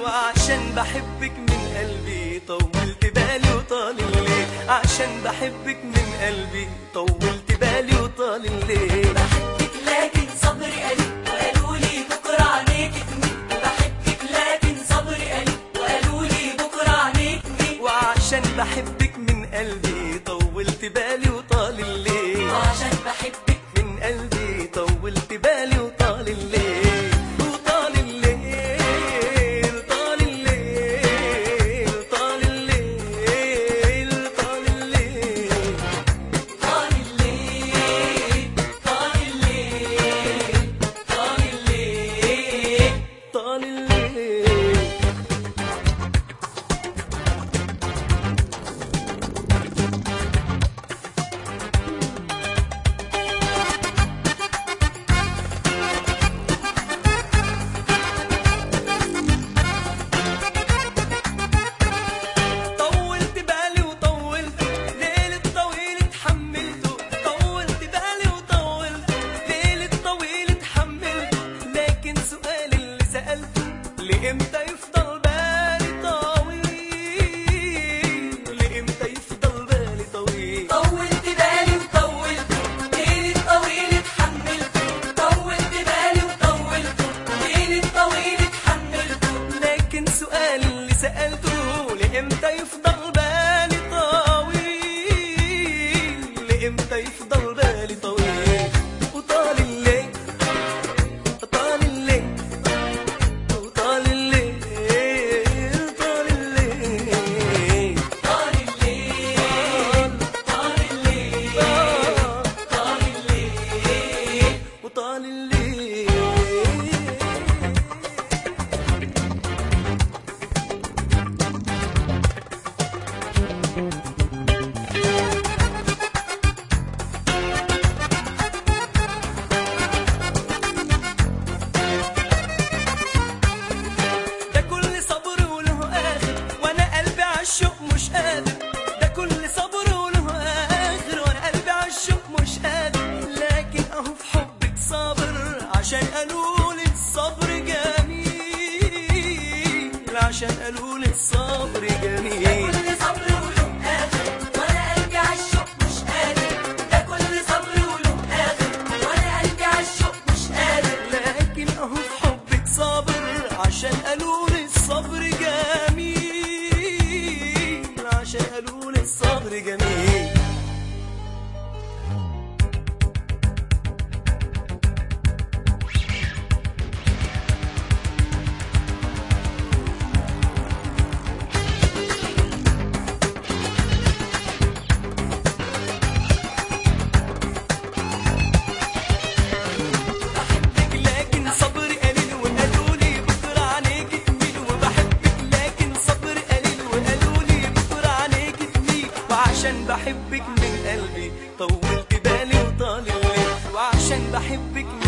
وعشان بحبك من قلبي طولت بالي وطال الليل عشان بحبك من قلبي طولت بالي وطال الليل بحبك لكن صبري قليل وقالوا لي بكره عينيك تميل بحبك لكن صبري قليل وقالوا لي بكره عينيك تميل وعشان بحبك من قلبي طولت بالي وطال الليل وعشان بحبك من قلبي طولت بالي وطال الليل وطال الليل طال الليل طال الليل طال الليل طال الليل طال الليل طال الليل طال الليل طولت بالي وطولت ليل الطويل اتحملته طولت بالي وطولت ليل الطويل اتحملته لكن سؤالي اللي سألته لإمتى يفضل بالي طويل لإمتى يفضل بالي طويل طولت بالي وطولت ليل الطويل اتحملت طولت بالي وطولت ليل الطويل اتحملت لكن سؤالي اللي سألته لإمتى يفضل بالي طويل لإمتى يفضل بالي طويل وطال الليل طال الليل وطال الليل طال الليل طال الليل طال الليل طال الليل وطال الليل ده كل صبر وله آخر وأنا قلبي عالشوق مش قادر ده كل صبر وله آخر وأنا قلبي عالشوق مش قادر لكن أهو في حبك صابر عشان قالوا لي الصبر جميل عشان قالوا لي الصبر جميل كل صبر وله آخر وأنا قلبي عالشوق مش قادر ده كل صبر وله آخر وأنا قلبي عالشوق مش قادر لكن أهو في حبك صابر عشان قالوا لي الصبر جميل عشان قالوا لي الصبر جميل بحبك لكن صبري قليل وقالوا لي بكره عينيك تميل وبحبك لكن صبري قليل وقالوا لي بكره عينيك تميل وعشان بحبك من قلبي طولت بالي وطال الليل وعشان بحبك من